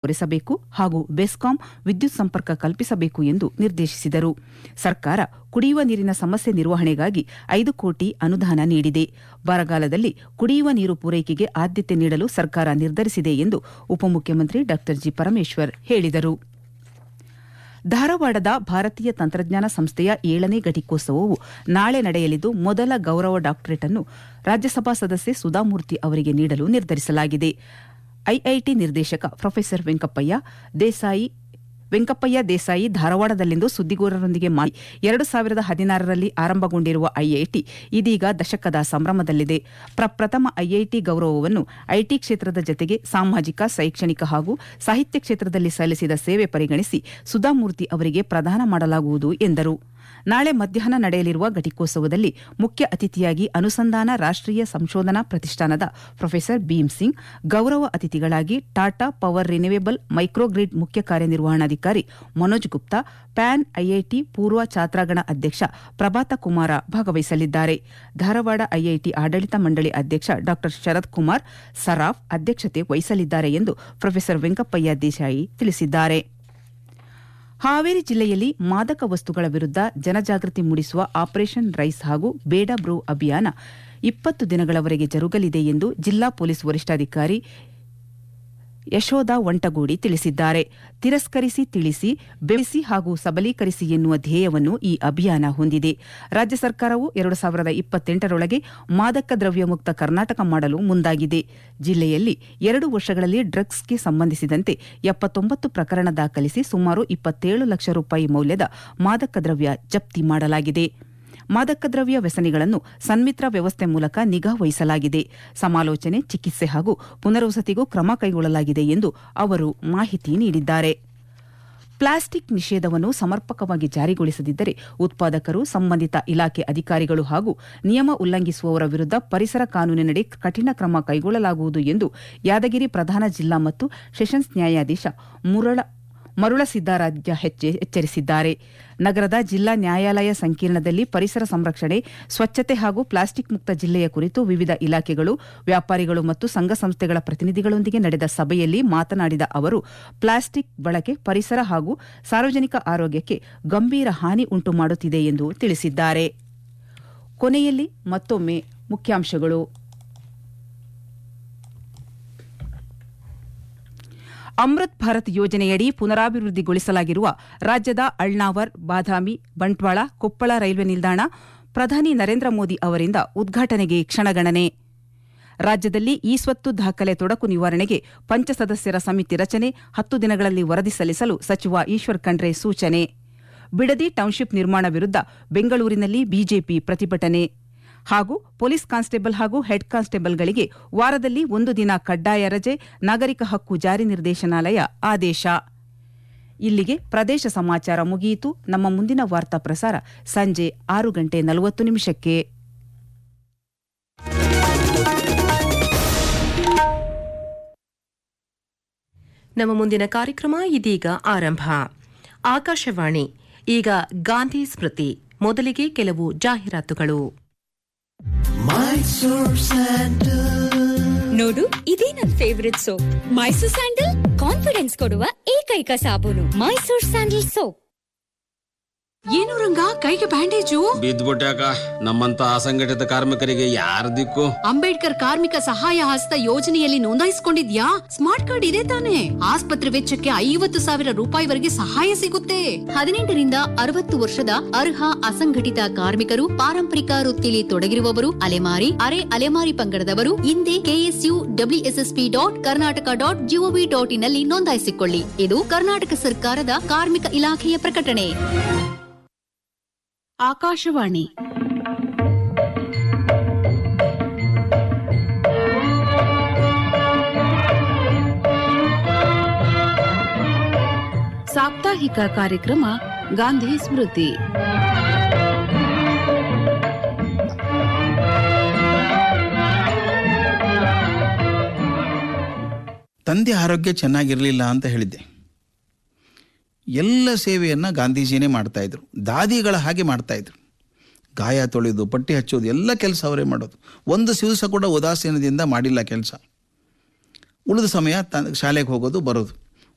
ಪೂರೈಸಬೇಕು ಹಾಗೂ ಬೆಸ್ಕಾಂ ವಿದ್ಯುತ್ ಸಂಪರ್ಕ ಕಲ್ಪಿಸಬೇಕು ಎಂದು ನಿರ್ದೇಶಿಸಿದರು ಸರ್ಕಾರ ಕುಡಿಯುವ ನೀರಿನ ಸಮಸ್ಯೆ ನಿರ್ವಹಣೆಗಾಗಿ ಐದು ಕೋಟಿ ಅನುದಾನ ನೀಡಿದೆ ಬರಗಾಲದಲ್ಲಿ ಕುಡಿಯುವ ನೀರು ಪೂರೈಕೆಗೆ ಆದ್ಯತೆ ನೀಡಲು ಸರ್ಕಾರ ನಿರ್ಧರಿಸಿದೆ ಎಂದು ಉಪಮುಖ್ಯಮಂತ್ರಿ ಡಾ ಜಿ ಪರಮೇಶ್ವರ್ ಹೇಳಿದರು ಧಾರವಾಡದ ಭಾರತೀಯ ತಂತ್ರಜ್ಞಾನ ಸಂಸ್ಥೆಯ ಏಳನೇ ಘಟಿಕೋತ್ಸವವು ನಾಳೆ ನಡೆಯಲಿದ್ದು ಮೊದಲ ಗೌರವ ಡಾಕ್ಟರೇಟ್ ಅನ್ನು ರಾಜ್ಯಸಭಾ ಸದಸ್ಯೆ ಸುಧಾಮೂರ್ತಿ ಅವರಿಗೆ ನೀಡಲು ನಿರ್ಧರಿಸಲಾಗಿದೆ ಐಐಟಿ ನಿರ್ದೇಶಕ ಪ್ರೊಫೆಸರ್ ವೆಂಕಪ್ಪಯ್ಯ ದೇಸಾಯಿ ವೆಂಕಪ್ಪಯ್ಯ ದೇಸಾಯಿ ಧಾರವಾಡದಲ್ಲಿಂದು ಸುದ್ದಿಗೋರರೊಂದಿಗೆ ಮಾತಿ ಎರಡು ಸಾವಿರದ ಹದಿನಾರರಲ್ಲಿ ಆರಂಭಗೊಂಡಿರುವ ಐಐಟಿ ಇದೀಗ ದಶಕದ ಸಂಭ್ರಮದಲ್ಲಿದೆ ಪ್ರಪ್ರಥಮ ಐಐಟಿ ಗೌರವವನ್ನು ಐಟಿ ಕ್ಷೇತ್ರದ ಜತೆಗೆ ಸಾಮಾಜಿಕ ಶೈಕ್ಷಣಿಕ ಹಾಗೂ ಸಾಹಿತ್ಯ ಕ್ಷೇತ್ರದಲ್ಲಿ ಸಲ್ಲಿಸಿದ ಸೇವೆ ಪರಿಗಣಿಸಿ ಸುಧಾಮೂರ್ತಿ ಅವರಿಗೆ ಪ್ರದಾನ ಮಾಡಲಾಗುವುದು ಎಂದರು ನಾಳೆ ಮಧ್ಯಾಹ್ನ ನಡೆಯಲಿರುವ ಘಟಿಕೋತ್ಸವದಲ್ಲಿ ಮುಖ್ಯ ಅತಿಥಿಯಾಗಿ ಅನುಸಂಧಾನ ರಾಷ್ಟೀಯ ಸಂಶೋಧನಾ ಪ್ರತಿಷ್ಠಾನದ ಪ್ರೊಫೆಸರ್ ಭೀಮ್ ಸಿಂಗ್ ಗೌರವ ಅತಿಥಿಗಳಾಗಿ ಟಾಟಾ ಪವರ್ ರಿನ್ಯೂವೇಬಲ್ ಮೈಕ್ರೋಗ್ರಿಡ್ ಮುಖ್ಯ ಕಾರ್ಯನಿರ್ವಹಣಾಧಿಕಾರಿ ಮನೋಜ್ ಗುಪ್ತಾ ಪ್ಯಾನ್ ಐಐಟಿ ಪೂರ್ವ ಛಾತ್ರಾಗಣ ಅಧ್ಯಕ್ಷ ಪ್ರಭಾತ ಕುಮಾರ ಭಾಗವಹಿಸಲಿದ್ದಾರೆ ಧಾರವಾಡ ಐಐಟಿ ಆಡಳಿತ ಮಂಡಳಿ ಅಧ್ಯಕ್ಷ ಡಾ ಶರತ್ ಕುಮಾರ್ ಸರಾಫ್ ಅಧ್ಯಕ್ಷತೆ ವಹಿಸಲಿದ್ದಾರೆ ಎಂದು ಪ್ರೊಫೆಸರ್ ವೆಂಕಪ್ಪಯ್ಯ ದೇಸಾಯಿ ತಿಳಿಸಿದ್ದಾರೆ ಹಾವೇರಿ ಜಿಲ್ಲೆಯಲ್ಲಿ ಮಾದಕ ವಸ್ತುಗಳ ವಿರುದ್ಧ ಜನಜಾಗೃತಿ ಮೂಡಿಸುವ ಆಪರೇಷನ್ ರೈಸ್ ಹಾಗೂ ಬೇಡ ಬ್ರೋ ಅಭಿಯಾನ ಇಪ್ಪತ್ತು ದಿನಗಳವರೆಗೆ ಜರುಗಲಿದೆ ಎಂದು ಜಿಲ್ಲಾ ಪೊಲೀಸ್ ವರಿಷ್ಠಾಧಿಕಾರಿ ಯಶೋಧ ವಂಟಗೂಡಿ ತಿಳಿಸಿದ್ದಾರೆ ತಿರಸ್ಕರಿಸಿ ತಿಳಿಸಿ ಬೆಳೆಸಿ ಹಾಗೂ ಸಬಲೀಕರಿಸಿ ಎನ್ನುವ ಧ್ಯೇಯವನ್ನು ಈ ಅಭಿಯಾನ ಹೊಂದಿದೆ ರಾಜ್ಯ ಸರ್ಕಾರವು ಎರಡು ಸಾವಿರದ ಇಪ್ಪತ್ತೆಂಟರೊಳಗೆ ಮಾದಕ ದ್ರವ್ಯ ಮುಕ್ತ ಕರ್ನಾಟಕ ಮಾಡಲು ಮುಂದಾಗಿದೆ ಜಿಲ್ಲೆಯಲ್ಲಿ ಎರಡು ವರ್ಷಗಳಲ್ಲಿ ಡ್ರಗ್ಸ್ಗೆ ಸಂಬಂಧಿಸಿದಂತೆ ಎಪ್ಪತ್ತೊಂಬತ್ತು ಪ್ರಕರಣ ದಾಖಲಿಸಿ ಸುಮಾರು ಇಪ್ಪತ್ತೇಳು ಲಕ್ಷ ರೂಪಾಯಿ ಮೌಲ್ಯದ ಮಾದಕ ದ್ರವ್ಯ ಜಪ್ತಿ ಮಾಡಲಾಗಿದೆ ಮಾದಕ ದ್ರವ್ಯ ವ್ಯಸನಿಗಳನ್ನು ಸನ್ಮಿತ್ರ ವ್ಯವಸ್ಥೆ ಮೂಲಕ ನಿಗಾ ವಹಿಸಲಾಗಿದೆ ಸಮಾಲೋಚನೆ ಚಿಕಿತ್ಸೆ ಹಾಗೂ ಪುನರ್ವಸತಿಗೂ ಕ್ರಮ ಕೈಗೊಳ್ಳಲಾಗಿದೆ ಎಂದು ಅವರು ಮಾಹಿತಿ ನೀಡಿದ್ದಾರೆ ಪ್ಲಾಸ್ಟಿಕ್ ನಿಷೇಧವನ್ನು ಸಮರ್ಪಕವಾಗಿ ಜಾರಿಗೊಳಿಸದಿದ್ದರೆ ಉತ್ಪಾದಕರು ಸಂಬಂಧಿತ ಇಲಾಖೆ ಅಧಿಕಾರಿಗಳು ಹಾಗೂ ನಿಯಮ ಉಲ್ಲಂಘಿಸುವವರ ವಿರುದ್ಧ ಪರಿಸರ ಕಾನೂನಿನಡಿ ಕಠಿಣ ಕ್ರಮ ಕೈಗೊಳ್ಳಲಾಗುವುದು ಎಂದು ಯಾದಗಿರಿ ಪ್ರಧಾನ ಜಿಲ್ಲಾ ಮತ್ತು ಸೆಷನ್ಸ್ ನ್ಯಾಯಾಧೀಶ ಮುರಳ ಮರುಳ ಸಿದ್ದಾರಾಧ್ಯ ಎಚ್ಚರಿಸಿದ್ದಾರೆ ನಗರದ ಜಿಲ್ಲಾ ನ್ಯಾಯಾಲಯ ಸಂಕೀರ್ಣದಲ್ಲಿ ಪರಿಸರ ಸಂರಕ್ಷಣೆ ಸ್ವಚ್ಛತೆ ಹಾಗೂ ಪ್ಲಾಸ್ಟಿಕ್ ಮುಕ್ತ ಜಿಲ್ಲೆಯ ಕುರಿತು ವಿವಿಧ ಇಲಾಖೆಗಳು ವ್ಯಾಪಾರಿಗಳು ಮತ್ತು ಸಂಘ ಸಂಸ್ಥೆಗಳ ಪ್ರತಿನಿಧಿಗಳೊಂದಿಗೆ ನಡೆದ ಸಭೆಯಲ್ಲಿ ಮಾತನಾಡಿದ ಅವರು ಪ್ಲಾಸ್ಟಿಕ್ ಬಳಕೆ ಪರಿಸರ ಹಾಗೂ ಸಾರ್ವಜನಿಕ ಆರೋಗ್ಯಕ್ಕೆ ಗಂಭೀರ ಹಾನಿ ಉಂಟು ಮಾಡುತ್ತಿದೆ ಎಂದು ತಿಳಿಸಿದ್ದಾರೆ ಕೊನೆಯಲ್ಲಿ ಮತ್ತೊಮ್ಮೆ ಮುಖ್ಯಾಂಶಗಳು ಅಮೃತ್ ಭಾರತ್ ಯೋಜನೆಯಡಿ ಪುನರಾಭಿವೃದ್ಧಿಗೊಳಿಸಲಾಗಿರುವ ರಾಜ್ಯದ ಅಳ್ನಾವರ್ ಬಾದಾಮಿ ಬಂಟ್ವಾಳ ಕೊಪ್ಪಳ ರೈಲ್ವೆ ನಿಲ್ದಾಣ ಪ್ರಧಾನಿ ನರೇಂದ್ರ ಮೋದಿ ಅವರಿಂದ ಉದ್ಘಾಟನೆಗೆ ಕ್ಷಣಗಣನೆ ರಾಜ್ಯದಲ್ಲಿ ಈ ಸ್ವತ್ತು ದಾಖಲೆ ತೊಡಕು ನಿವಾರಣೆಗೆ ಪಂಚಸದಸ್ಯರ ಸಮಿತಿ ರಚನೆ ಹತ್ತು ದಿನಗಳಲ್ಲಿ ವರದಿ ಸಲ್ಲಿಸಲು ಸಚಿವ ಈಶ್ವರ್ ಖಂಡ್ರೆ ಸೂಚನೆ ಬಿಡದಿ ಟೌನ್ಶಿಪ್ ನಿರ್ಮಾಣ ವಿರುದ್ಧ ಬೆಂಗಳೂರಿನಲ್ಲಿ ಬಿಜೆಪಿ ಪ್ರತಿಭಟನೆ ಹಾಗೂ ಪೊಲೀಸ್ ಕಾನ್ಸ್ಟೇಬಲ್ ಹಾಗೂ ಹೆಡ್ ಕಾನ್ಸ್ಟೇಬಲ್ಗಳಿಗೆ ವಾರದಲ್ಲಿ ಒಂದು ದಿನ ಕಡ್ಡಾಯ ರಜೆ ನಾಗರಿಕ ಹಕ್ಕು ಜಾರಿ ನಿರ್ದೇಶನಾಲಯ ಆದೇಶ ಇಲ್ಲಿಗೆ ಪ್ರದೇಶ ಸಮಾಚಾರ ಮುಗಿಯಿತು ನಮ್ಮ ಮುಂದಿನ ವಾರ್ತಾ ಪ್ರಸಾರ ಸಂಜೆ ಆರು ಗಂಟೆ ನಲವತ್ತು ನಿಮಿಷಕ್ಕೆ ನಮ್ಮ ಮುಂದಿನ ಕಾರ್ಯಕ್ರಮ ಇದೀಗ ಆರಂಭ ಆಕಾಶವಾಣಿ ಈಗ ಗಾಂಧಿ ಸ್ಮೃತಿ ಮೊದಲಿಗೆ ಕೆಲವು ಜಾಹೀರಾತುಗಳು ನೋಡು ಇದೇ ನನ್ favourite soap Mysore sandal confidence ಕೊಡುವ ಏಕೈಕ ಸಾಬೂನು ಮೈಸೂರ್ ಸ್ಯಾಂಡಲ್ ಸೋಪ್ ಏನು ರಂಗ ಕೈಗೆ ಬ್ಯಾಂಡೇಜು ಬಿದ್ದ್ಬಿಟ್ಯಾಕ ನಮ್ಮಂತ ಅಸಂಘಟಿತ ಕಾರ್ಮಿಕರಿಗೆ ಯಾರ ದಿಕ್ಕು ಅಂಬೇಡ್ಕರ್ ಕಾರ್ಮಿಕ ಸಹಾಯ ಹಸ್ತ ಯೋಜನೆಯಲ್ಲಿ ನೋಂದಾಯಿಸಿಕೊಂಡಿದ್ಯಾ ಸ್ಮಾರ್ಟ್ ಕಾರ್ಡ್ ಇದೆ ತಾನೆ ಆಸ್ಪತ್ರೆ ವೆಚ್ಚಕ್ಕೆ ಐವತ್ತು ಸಾವಿರ ರೂಪಾಯಿವರೆಗೆ ಸಹಾಯ ಸಿಗುತ್ತೆ ಹದಿನೆಂಟರಿಂದ ಅರವತ್ತು ವರ್ಷದ ಅರ್ಹ ಅಸಂಘಟಿತ ಕಾರ್ಮಿಕರು ಪಾರಂಪರಿಕ ವೃತ್ತಿಲಿ ತೊಡಗಿರುವವರು ಅಲೆಮಾರಿ ಅರೆ ಅಲೆಮಾರಿ ಪಂಗಡದವರು ಹಿಂದೆ KSU WSSP dot Karnataka dot GOV dot in ನಲ್ಲಿ ನೋಂದಾಯಿಸಿಕೊಳ್ಳಿ ಇದು ಕರ್ನಾಟಕ ಸರ್ಕಾರದ ಕಾರ್ಮಿಕ ಇಲಾಖೆಯ ಪ್ರಕಟಣೆ ಆಕಾಶವಾಣಿ ಸಾಪ್ತಾಹಿಕ ಕಾರ್ಯಕ್ರಮ ಗಾಂಧಿ ಸ್ಮೃತಿ ತಂದೆ ಆರೋಗ್ಯ ಚೆನ್ನಾಗಿರಲಿಲ್ಲ ಅಂತ ಹೇಳಿದ್ದೆ ಎಲ್ಲ ಸೇವೆಯನ್ನು ಗಾಂಧೀಜಿನೇ ಮಾಡ್ತಾಯಿದ್ರು ದಾದಿಗಳ ಹಾಗೆ ಮಾಡ್ತಾಯಿದ್ರು ಗಾಯ ತೊಳೆಯೋದು ಪಟ್ಟಿ ಹಚ್ಚೋದು ಎಲ್ಲ ಕೆಲಸ ಅವರೇ ಮಾಡೋದು ಒಂದು ದಿವಸ ಕೂಡ ಉದಾಸೀನದಿಂದ ಮಾಡಿಲ್ಲ ಕೆಲಸ ಉಳಿದ ಸಮಯ ತ ಶಾಲೆಗೆ ಹೋಗೋದು ಬರೋದು